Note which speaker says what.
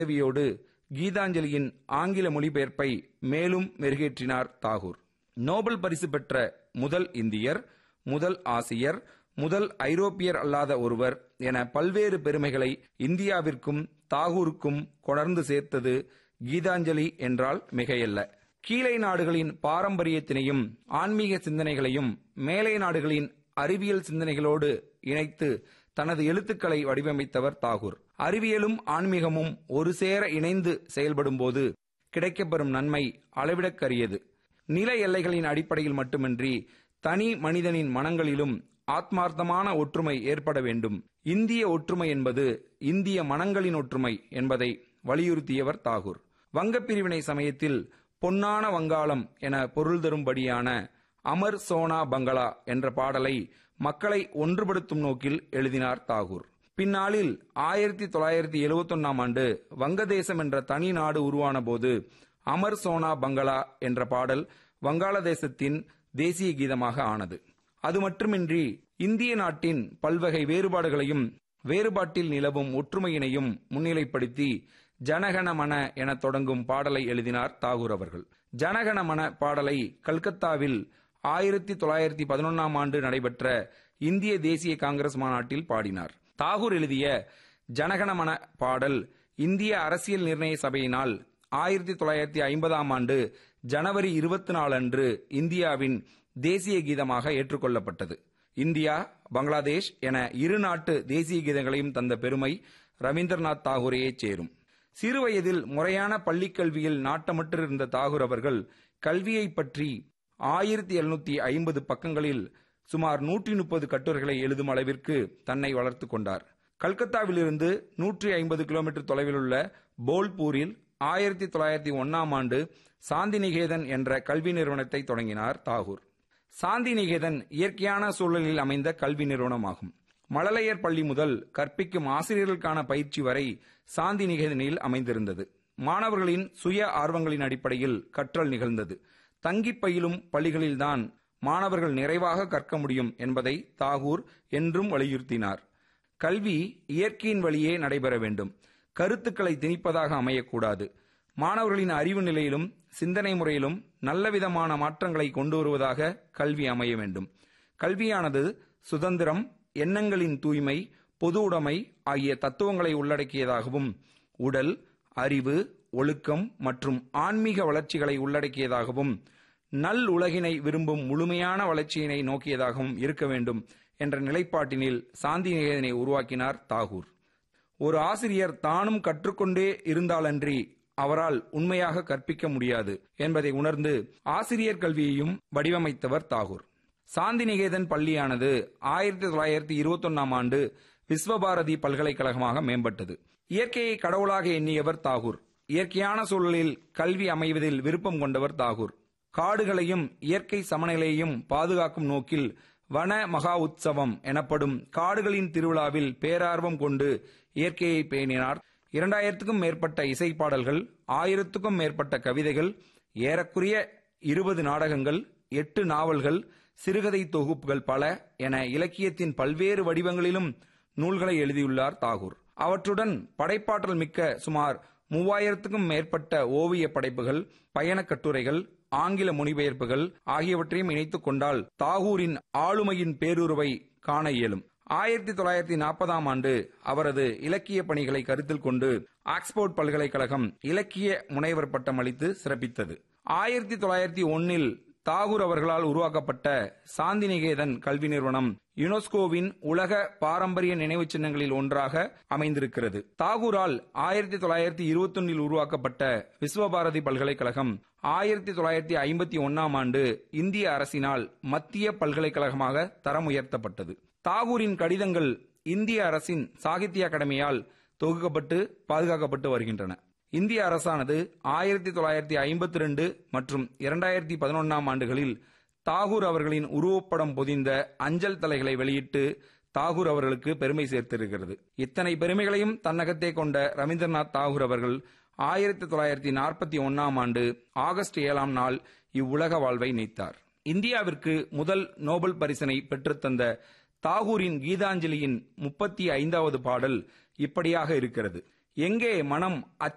Speaker 1: உதவியோடு கீதாஞ்சலியின் ஆங்கில மொழிபெயர்ப்பை மேலும் மெருகேற்றினார் தாகூர் நோபல் பரிசு பெற்ற முதல் இந்தியர் முதல் ஆசியர் முதல் ஐரோப்பியர் அல்லாத ஒருவர் என பல்வேறு பெருமைகளை இந்தியாவிற்கும் தாகூருக்கும் கொணர்ந்து சேர்த்தது கீதாஞ்சலி என்றால் மிகையல்ல கீழை நாடுகளின் பாரம்பரியத்தினையும் ஆன்மீக சிந்தனைகளையும் மேலை நாடுகளின் அறிவியல் சிந்தனைகளோடு இணைத்து தனது எழுத்துக்களை வடிவமைத்தவர் தாகூர் அறிவியலும் ஆன்மீகமும் ஒரு சேர இணைந்து செயல்படும்போது கிடைக்கப்பெறும் நன்மை அளவிடக்கரியது நில எல்லைகளின் அடிப்படையில் மட்டுமின்றி தனி மனிதனின் மனங்களிலும் ஆத்மார்த்தமான ஒற்றுமை ஏற்பட வேண்டும் இந்திய ஒற்றுமை என்பது இந்திய மனங்களின் ஒற்றுமை என்பதை வலியுறுத்தியவர் தாகூர் வங்கப் பிரிவினை சமயத்தில் பொன்னான வங்காளம் என பொருள் தரும்படியான அமர் சோனா பங்களா என்ற பாடலை மக்களை ஒன்றுபடுத்தும் நோக்கில் எழுதினார் தாகூர் பின்னாளில் ஆயிரத்தி தொள்ளாயிரத்தி எழுபத்தி ஒன்னாம் ஆண்டு வங்கதேசம் என்ற தனி நாடு உருவான போது அமர் சோனா பங்களா என்ற பாடல் வங்காளதேசத்தின் தேசிய கீதமாக ஆனது அது மட்டுமின்றி இந்திய நாட்டின் பல்வகை வேறுபாடுகளையும் வேறுபாட்டில் நிலவும் ஒற்றுமையினையும் முன்னிலைப்படுத்தி ஜனகணமன என தொடங்கும் பாடலை எழுதினார் தாகூர் அவர்கள் ஜனகணமன பாடலை கல்கத்தாவில் ஆயிரத்தி தொள்ளாயிரத்தி பதினொன்னாம் ஆண்டு நடைபெற்ற இந்திய தேசிய காங்கிரஸ் மாநாட்டில் பாடினார் தாகூர் எழுதிய ஜனகணமன பாடல் இந்திய அரசியல் நிர்ணய சபையினால் ஆயிரத்தி தொள்ளாயிரத்தி ஐம்பதாம் ஆண்டு ஜனவரி இருபத்தி நாலு அன்று இந்தியாவின் தேசிய கீதமாக ஏற்றுக்கொள்ளப்பட்டது இந்தியா பங்களாதேஷ் என இரு நாட்டு தேசிய கீதங்களையும் தந்த பெருமை ரவீந்திரநாத் தாகூரையே சேரும் சிறுவயதில் முறையான பள்ளிக்கல்வியில் நாட்டமற்றிருந்த தாகூர் அவர்கள் கல்வியை பற்றி ஆயிரத்தி எழுநூத்தி ஐம்பது பக்கங்களில் சுமார் நூற்றி முப்பது கட்டுரைகளை எழுதும் அளவிற்கு தன்னை வளர்த்து கொண்டார் கல்கத்தாவிலிருந்து நூற்றி ஐம்பது கிலோமீட்டர் தொலைவில் உள்ள போல்பூரில் ஆயிரத்தி தொள்ளாயிரத்தி ஒன்னாம் ஆண்டு சாந்திநிகேதன் என்ற கல்வி நிறுவனத்தை தொடங்கினார் தாகூர் சாந்திநிகேதன் இயற்கையான சூழலில் அமைந்த கல்வி நிறுவனமாகும் மழலையர் பள்ளி முதல் கற்பிக்கும் ஆசிரியர்களுக்கான பயிற்சி வரை சாந்தி நிகேதனில் அமைந்திருந்தது மாணவர்களின் சுய ஆர்வங்களின் அடிப்படையில் கற்றல் நிகழ்ந்தது தங்கி பயிலும் பள்ளிகளில்தான் மாணவர்கள் நிறைவாக கற்க முடியும் என்பதை தாகூர் என்றும் வலியுறுத்தினார் கல்வி இயற்கையின் வழியே நடைபெற வேண்டும் கருத்துக்களை திணிப்பதாக அமையக்கூடாது மாணவர்களின் அறிவு நிலையிலும் சிந்தனை முறையிலும் நல்லவிதமான மாற்றங்களை கொண்டு வருவதாக கல்வி அமைய வேண்டும் கல்வியானது சுதந்திரம் எண்ணங்களின் தூய்மை பொது உடைமை ஆகிய தத்துவங்களை உள்ளடக்கியதாகவும் உடல் அறிவு ஒழுக்கம் மற்றும் ஆன்மீக வளர்ச்சிகளை உள்ளடக்கியதாகவும் நல் உலகினை விரும்பும் முழுமையான வளர்ச்சியினை நோக்கியதாகவும் இருக்க வேண்டும் என்ற நிலைப்பாட்டினில் சாந்தி நிகேதனை உருவாக்கினார் தாகூர் ஒரு ஆசிரியர் தானும் கற்றுக்கொண்டே இருந்தாலன்றி அவரால் உண்மையாக கற்பிக்க முடியாது என்பதை உணர்ந்து ஆசிரியர் கல்வியையும் வடிவமைத்தவர் தாகூர் சாந்தி நிகேதன் பள்ளியானது ஆயிரத்தி தொள்ளாயிரத்தி இருபத்தி ஒன்னாம் ஆண்டு விஸ்வபாரதி பல்கலைக்கழகமாக மேம்பட்டது இயற்கையை கடவுளாக எண்ணியவர் தாகூர் இயற்கையான சூழலில் கல்வி அமைவதில் விருப்பம் கொண்டவர் தாகூர் காடுகளையும் இயற்கை சமநிலையையும் பாதுகாக்கும் நோக்கில் வன மகா உற்சவம் எனப்படும் காடுகளின் திருவிழாவில் பேரார்வம் கொண்டு இயற்கையை பேணினார் இரண்டாயிரத்துக்கும் மேற்பட்ட இசைப்பாடல்கள் ஆயிரத்துக்கும் மேற்பட்ட கவிதைகள் ஏறக்குறைய இருபது நாடகங்கள் எட்டு நாவல்கள் சிறுகதை தொகுப்புகள் பல என இலக்கியத்தின் பல்வேறு வடிவங்களிலும் நூல்களை எழுதியுள்ளார் தாகூர் அவற்றுடன் படைப்பாற்றல் மிக்க சுமார் மூவாயிரத்துக்கும் மேற்பட்ட ஓவிய படைப்புகள் பயணக் கட்டுரைகள் ஆங்கில மொழிபெயர்ப்புகள் ஆகியவற்றையும் இணைத்துக் கொண்டால் தாகூரின் ஆளுமையின் பேருருவை காண இயலும் ஆயிரத்தி தொள்ளாயிரத்தி நாற்பதாம் ஆண்டு அவரது இலக்கிய பணிகளை கருத்தில் கொண்டு ஆக்ஸ்போர்ட் பல்கலைக்கழகம் இலக்கிய முனைவர் பட்டம் அளித்து சிறப்பித்தது ஆயிரத்தி தொள்ளாயிரத்தி ஒன்னில் தாகூர் அவர்களால் உருவாக்கப்பட்ட சாந்திநிகேதன் கல்வி நிறுவனம் யுனெஸ்கோவின் உலக பாரம்பரிய நினைவு சின்னங்களில் ஒன்றாக அமைந்திருக்கிறது தாகூரால் ஆயிரத்தி தொள்ளாயிரத்தி இருபத்தி ஒன்னில் உருவாக்கப்பட்ட விஸ்வபாரதி பல்கலைக்கழகம் ஆயிரத்தி தொள்ளாயிரத்தி ஐம்பத்தி ஒன்னாம் ஆண்டு இந்திய அரசினால் மத்திய பல்கலைக்கழகமாக தரம் உயர்த்தப்பட்டது தாகூரின் கடிதங்கள் இந்திய அரசின் சாகித்ய அகாடமியால் தொகுக்கப்பட்டு பாதுகாக்கப்பட்டு வருகின்றன இந்திய அரசானது ஆயிரத்தி தொள்ளாயிரத்தி ஐம்பத்தி ரெண்டு மற்றும் இரண்டாயிரத்தி பதினொன்னாம் ஆண்டுகளில் தாகூர் அவர்களின் உருவப்படம் பொதிந்த அஞ்சல் தலைகளை வெளியிட்டு தாகூர் அவர்களுக்கு பெருமை சேர்த்திருக்கிறது இத்தனை பெருமைகளையும் தன்னகத்தே கொண்ட ரவீந்திரநாத் தாகூர் அவர்கள் ஆயிரத்தி தொள்ளாயிரத்தி நாற்பத்தி ஒன்னாம் ஆண்டு ஆகஸ்ட் ஏழாம் நாள் இவ்வுலக வாழ்வை நீத்தார் இந்தியாவிற்கு முதல் நோபல் பரிசினை பெற்றுத்தந்த தாகூரின் கீதாஞ்சலியின் முப்பத்தி ஐந்தாவது பாடல் இப்படியாக இருக்கிறது எங்கே மனம்